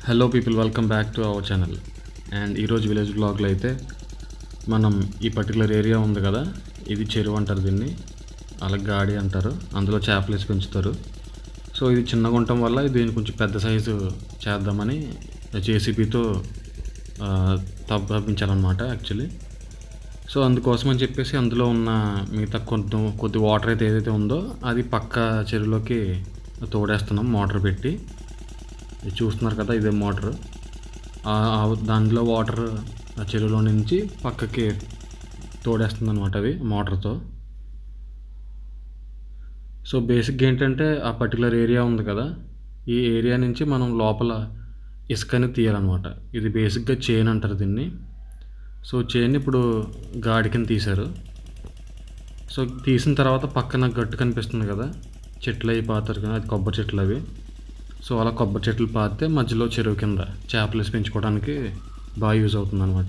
hello people welcome back to our channel and ఈరోజు village బ్లాగ్లో అయితే మనం ఈ పర్టికులర్ ఏరియా ఉంది కదా ఇది చెరువు అంటారు దీన్ని అలాగే గాడి అంటారు అందులో చేపలు వేసి పెంచుతారు సో ఇది చిన్నగా ఉండటం వల్ల దీన్ని కొంచెం పెద్ద సైజు చేద్దామని జేసీబీతో తవ్వించాలన్నమాట యాక్చువల్లీ సో అందుకోసం అని చెప్పేసి అందులో ఉన్న మిగతా కొంత కొద్ది వాటర్ అయితే ఏదైతే ఉందో అది పక్క చెరువులోకి తోడేస్తున్నాం మోటార్ పెట్టి ఇది చూస్తున్నారు కదా ఇదే మోటార్ దాంట్లో వాటర్ ఆ చెరువులో నుంచి పక్కకి తోడేస్తుంది అనమాట అవి మోటార్తో సో బేసిక్గా ఏంటంటే ఆ పర్టికులర్ ఏరియా ఉంది కదా ఈ ఏరియా నుంచి మనం లోపల ఇసుకని తీయాలన్నమాట ఇది బేసిక్గా చైన్ అంటారు దీన్ని సో చైన్ ఇప్పుడు గాడి కింద తీశారు సో తీసిన తర్వాత పక్కన గట్టు కనిపిస్తుంది కదా చెట్లు అవి పాతారు కదా అది కొబ్బరి చెట్లు అవి సో అలా కొబ్బరి చెట్లు పాతే మధ్యలో చెరువు కింద చేపలు వేసి పెంచుకోవడానికి బాగా యూజ్ అవుతుంది అనమాట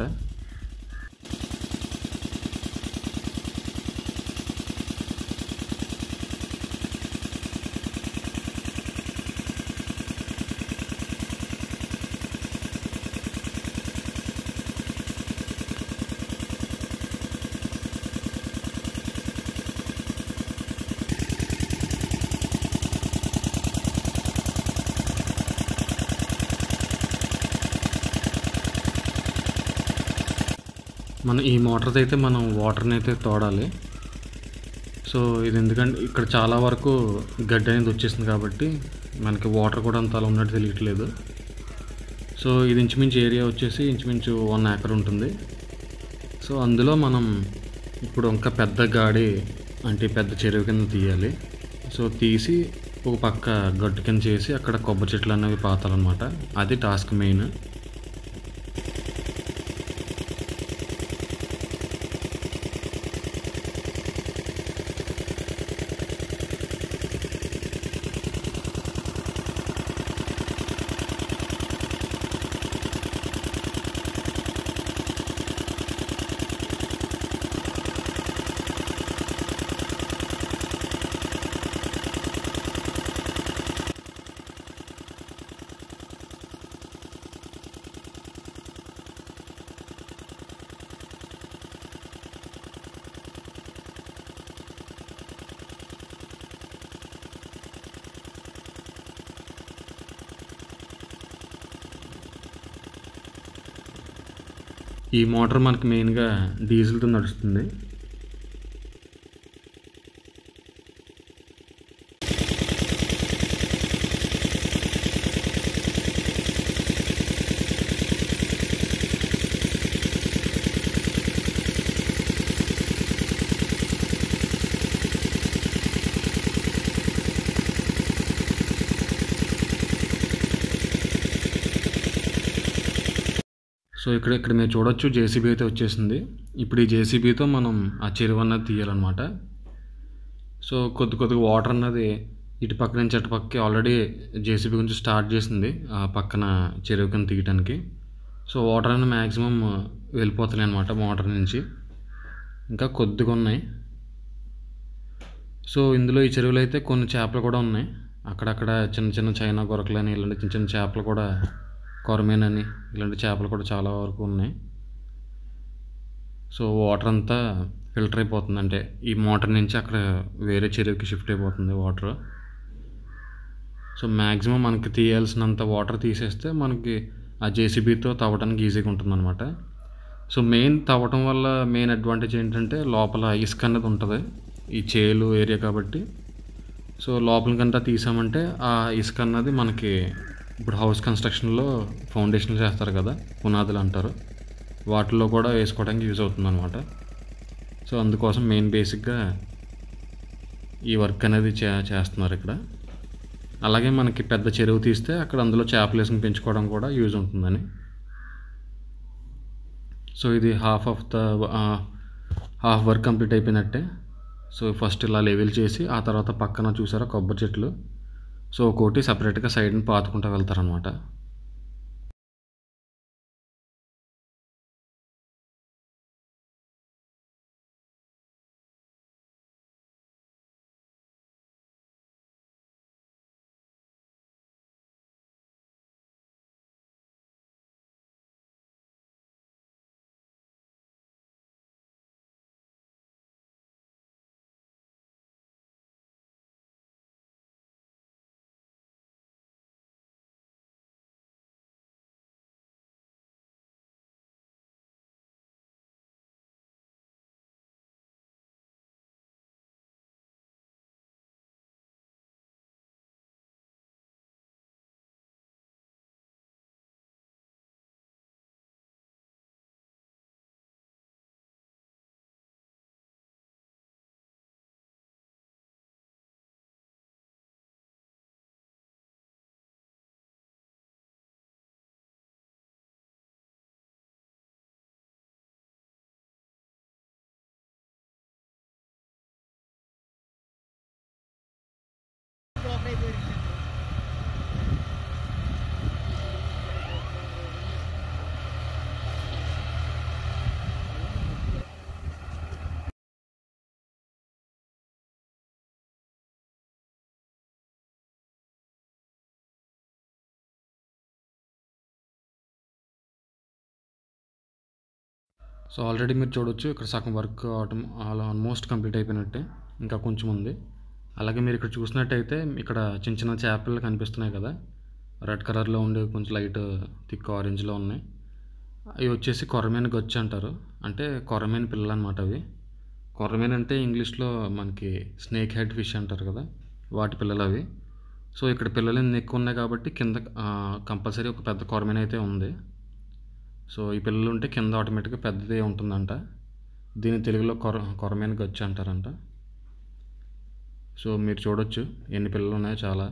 మనం ఈ మోటార్తో అయితే మనం వాటర్ని అయితే తోడాలి సో ఇది ఎందుకంటే ఇక్కడ చాలా వరకు గడ్డి అనేది వచ్చేసింది కాబట్టి మనకి వాటర్ కూడా అంత అలా ఉన్నట్టు తెలియట్లేదు సో ఇది ఇంచుమించు ఏరియా వచ్చేసి ఇంచుమించు వన్ ఏకర్ ఉంటుంది సో అందులో మనం ఇప్పుడు ఇంకా పెద్ద గాడి అంటే పెద్ద చెరువు కింద తీయాలి సో తీసి ఒక పక్క గట్టు కింద చేసి అక్కడ కొబ్బరి చెట్లు అనేవి పాతాలన్నమాట అది టాస్క్ మెయిన్ ఈ మోటార్ మనకి మెయిన్గా డీజిల్తో నడుస్తుంది సో ఇక్కడ ఇక్కడ మీరు చూడొచ్చు జేసీబీ అయితే వచ్చేసింది ఇప్పుడు ఈ జేసీబీతో మనం ఆ చెరువు అన్నది తీయాలన్నమాట సో కొద్ది కొద్దిగా వాటర్ అన్నది ఇటు పక్క నుంచి అటు పక్కకి ఆల్రెడీ జేసీబీ గురించి స్టార్ట్ చేసింది ఆ పక్కన చెరువు కింద తీయడానికి సో వాటర్ అనేది మ్యాక్సిమం వెళ్ళిపోతున్నాయి అనమాట మోటార్ నుంచి ఇంకా కొద్దిగా ఉన్నాయి సో ఇందులో ఈ చెరువులో అయితే కొన్ని చేపలు కూడా ఉన్నాయి అక్కడక్కడ చిన్న చిన్న చైనా గొరకలని ఇలాంటి చిన్న చిన్న చేపలు కూడా కొరమేన్ అని ఇలాంటి చేపలు కూడా చాలా వరకు ఉన్నాయి సో వాటర్ అంతా ఫిల్టర్ అయిపోతుంది అంటే ఈ మోటార్ నుంచి అక్కడ వేరే చెరువుకి షిఫ్ట్ అయిపోతుంది వాటర్ సో మ్యాక్సిమం మనకి తీయాల్సినంత వాటర్ తీసేస్తే మనకి ఆ జేసీబీతో తవ్వడానికి ఈజీగా ఉంటుందన్నమాట సో మెయిన్ తవ్వటం వల్ల మెయిన్ అడ్వాంటేజ్ ఏంటంటే లోపల ఇసుక అనేది ఉంటుంది ఈ చేలు ఏరియా కాబట్టి సో లోపలికంతా తీసామంటే ఆ ఇసుక అన్నది మనకి ఇప్పుడు హౌస్ కన్స్ట్రక్షన్లో ఫౌండేషన్లు చేస్తారు కదా పునాదులు అంటారు వాటిల్లో కూడా వేసుకోవడానికి యూజ్ అవుతుంది అనమాట సో అందుకోసం మెయిన్ బేసిక్గా ఈ వర్క్ అనేది చే చేస్తున్నారు ఇక్కడ అలాగే మనకి పెద్ద చెరువు తీస్తే అక్కడ అందులో చేపలు వేసుకుని పెంచుకోవడం కూడా యూజ్ ఉంటుందని సో ఇది half of the half work complete అయిపోయినట్టే సో ఫస్ట్ ఇలా లెవెల్ చేసి ఆ తర్వాత పక్కన చూసారా కొబ్బరి చెట్లు సో ఒక్కోటి సపరేట్గా సైడ్ని పాతుకుంటూ వెళ్తారనమాట సో ఆల్రెడీ మీరు చూడొచ్చు ఇక్కడ సగం వర్క్ ఆటో ఆల్మోస్ట్ కంప్లీట్ అయిపోయినట్టే ఇంకా కొంచెం ఉంది అలాగే మీరు ఇక్కడ చూసినట్టయితే ఇక్కడ చిన్న చిన్న చేపలు కనిపిస్తున్నాయి కదా రెడ్ కలర్లో ఉండి కొంచెం లైట్ థిక్ ఆరెంజ్లో ఉన్నాయి అవి వచ్చేసి కొరమేను గొచ్చు అంటారు అంటే కొరమేను పిల్లలు అనమాట అవి కొరమేను అంటే ఇంగ్లీష్లో మనకి స్నేక్ హెడ్ ఫిష్ అంటారు కదా వాటి పిల్లలు అవి సో ఇక్కడ పిల్లలు ఎన్ని ఎక్కువ ఉన్నాయి కాబట్టి కింద కంపల్సరీ ఒక పెద్ద కొరమేను అయితే ఉంది సో ఈ పిల్లలు ఉంటే కింద ఆటోమేటిక్గా పెద్దదే ఉంటుందంట దీని తెలుగులో కొర కొరమేను గచ్చు అంటారంట సో మీరు చూడొచ్చు ఎన్ని పిల్లలు ఉన్నాయో చాలా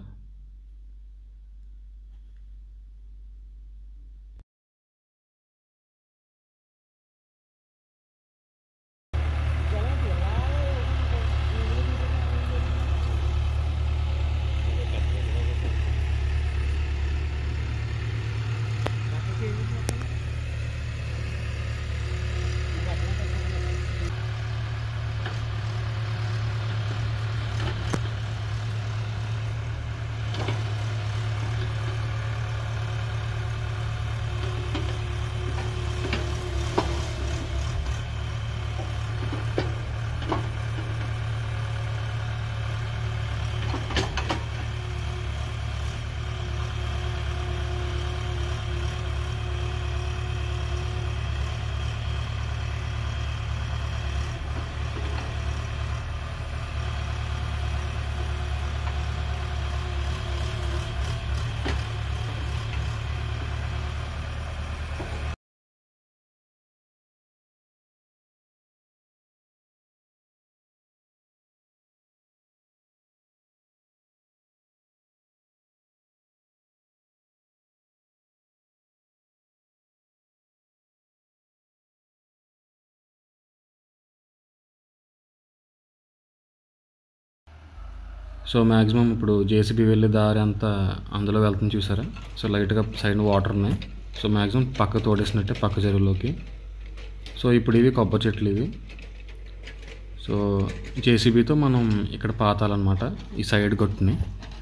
సో మ్యాక్సిమం ఇప్పుడు జేసీబీ వెళ్ళే దారి అంతా అందులో వెళ్తుంది చూసారా సో లైట్గా సైడ్ వాటర్ ఉన్నాయి సో మ్యాక్సిమం పక్క తోడేసినట్టే పక్క చెరువులోకి సో ఇప్పుడు ఇవి కొబ్బరి చెట్లు ఇవి సో జేసీబీతో మనం ఇక్కడ పాతాలన్నమాట ఈ సైడ్ గట్టుని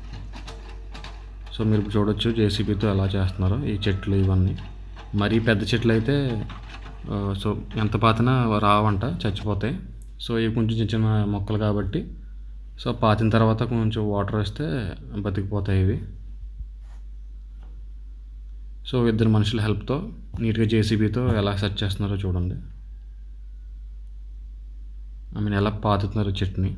సో మీరు ఇప్పుడు చూడొచ్చు జేసీబీతో ఎలా చేస్తున్నారో ఈ చెట్లు ఇవన్నీ మరీ పెద్ద చెట్లు అయితే ఆ, సో ఎంత పాతినా రావంట చచ్చిపోతాయి సో ఇవి కొంచెం చిన్న చిన్న మొక్కలు కాబట్టి సో పాతిన తర్వాత కొంచెం వాటర్ వేస్తే బతికిపోతాయి ఇవి సో ఇద్దరు మనుషుల హెల్ప్తో నీట్గా జేసీబీతో ఎలా సెట్ చేస్తున్నారో చూడండి ఐ మీన్ ఎలా పాతుతున్నారు చెట్టుని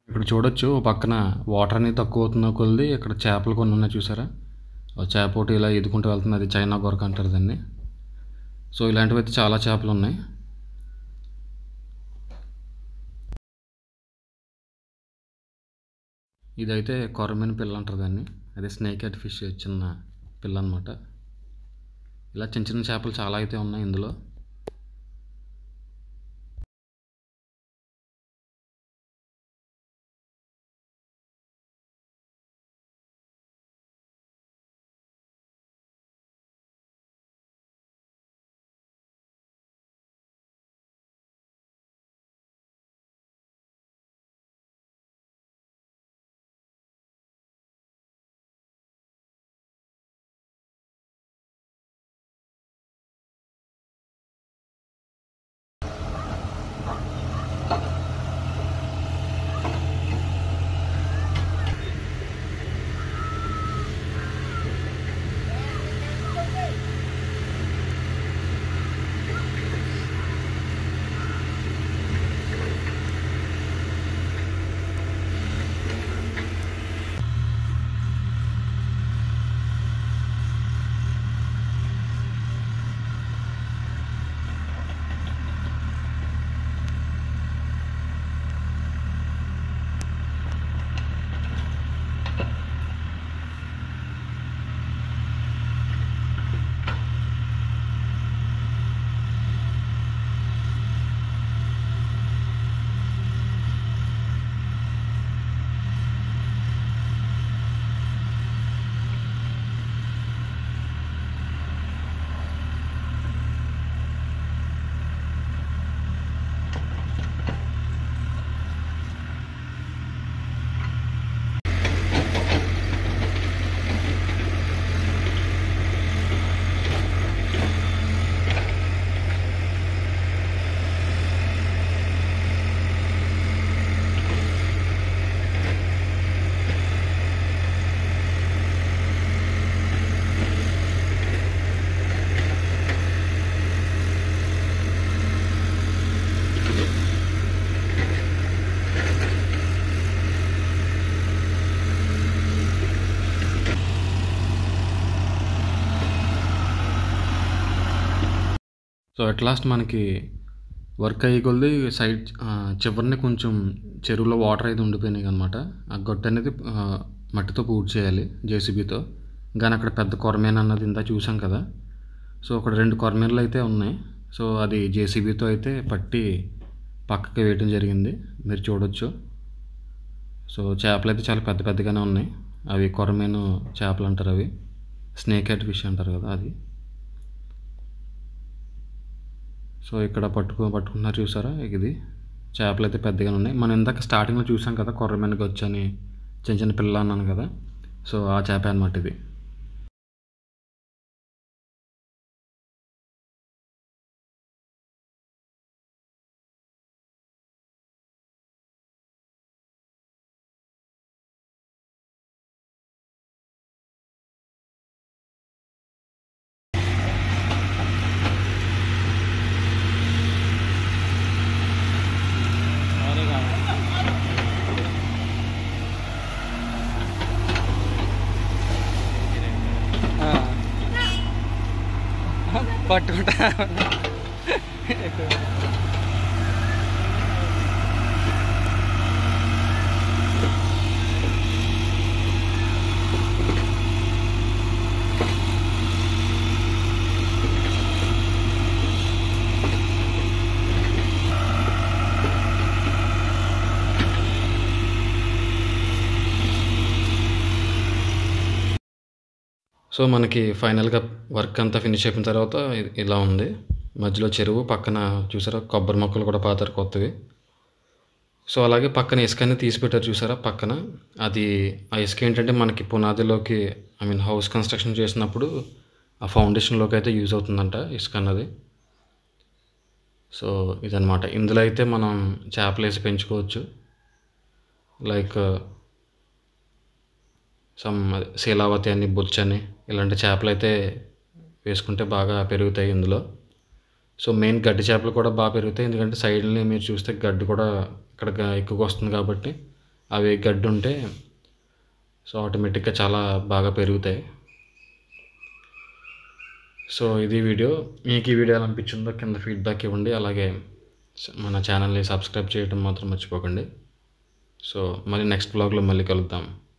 ఇక్కడ చూడొచ్చు ఓ పక్కన వాటర్ అనేది తక్కువ అవుతున్న కొలిది ఇక్కడ చేపలు కొన్ని ఉన్నాయి చూసారా ఆ చేప ఒకటి ఇలా ఎదుకుంటూ వెళ్తుంది అది చైనా గొరక అంటారు దాన్ని సో ఇలాంటివి అయితే చాలా చేపలు ఉన్నాయి ఇదైతే కొరమైన పిల్ల అంటారు దాన్ని అదే స్నేక్ హెడ్ ఫిష్ చిన్న పిల్ల అనమాట ఇలా చిన్న చిన్న చేపలు చాలా అయితే ఉన్నాయి ఇందులో సో అట్ లాస్ట్ మనకి వర్క్ అయ్యే కొలది సైడ్ చివరిని కొంచెం చెరువులో వాటర్ అయితే ఉండిపోయినాయి అనమాట ఆ గొట్టు అనేది ఆ, మట్టితో పూర్తి చేయాలి జేసీబీతో కానీ అక్కడ పెద్ద కొరమేన్ అన్నది ఇంత చూసాం కదా సో అక్కడ రెండు కొరమేన్లు అయితే ఉన్నాయి సో అది జేసీబీతో అయితే పట్టి పక్కకి వేయటం జరిగింది మీరు చూడొచ్చు సో చేపలు అయితే చాలా పెద్ద పెద్దగానే ఉన్నాయి అవి కొరమేను చేపలు అంటారు అవి స్నేక్ హెడ్ ఫిష్ అంటారు కదా అది సో ఇక్కడ పట్టుకో పట్టుకున్నారు చూసారా ఇది చేపలు అయితే పెద్దగానే ఉన్నాయి మనం ఇందాక స్టార్టింగ్లో చూసాం కదా కొర్రమైన గొచ్చని చిన్న చిన్న పిల్ల అన్నాను కదా సో ఆ చేప అనమాట ఇది పట్టుకుంటా సో మనకి ఫైనల్గా వర్క్ అంతా ఫినిష్ అయిపోయిన తర్వాత ఇ- ఇలా ఉంది మధ్యలో చెరువు పక్కన చూసారా కొబ్బరి మొక్కలు కూడా పాతారు కొత్తవి సో అలాగే పక్కన ఇసుకని తీసి పెట్టారు చూసారా పక్కన అది ఆ ఇసుక ఏంటంటే మనకి పునాదిలోకి ఐ మీన్ హౌస్ కన్స్ట్రక్షన్ చేసినప్పుడు ఆ ఫౌండేషన్లోకి అయితే యూజ్ అవుతుందంట ఇసుక అన్నది సో ఇదనమాట ఇందులో అయితే మనం చేపలు వేసి పెంచుకోవచ్చు లైక్ సమ్ శీలావతి అని బొచ్చని ఇలాంటి చేపలు అయితే వేసుకుంటే బాగా పెరుగుతాయి ఇందులో సో మెయిన్ గడ్డి చేపలు కూడా బాగా పెరుగుతాయి ఎందుకంటే సైడ్ని మీరు చూస్తే గడ్డి కూడా ఇక్కడ గా- ఎక్కువగా వస్తుంది కాబట్టి అవి గడ్డి ఉంటే సో ఆటోమేటిక్గా చాలా బాగా పెరుగుతాయి సో ఇది వీడియో మీకు ఈ వీడియో ఎలా అనిపించిందో కింద ఫీడ్బ్యాక్ ఇవ్వండి అలాగే స- మన ఛానల్ని సబ్స్క్రైబ్ చేయడం మాత్రం మర్చిపోకండి సో మళ్ళీ నెక్స్ట్ బ్లాగ్లో మళ్ళీ కలుద్దాం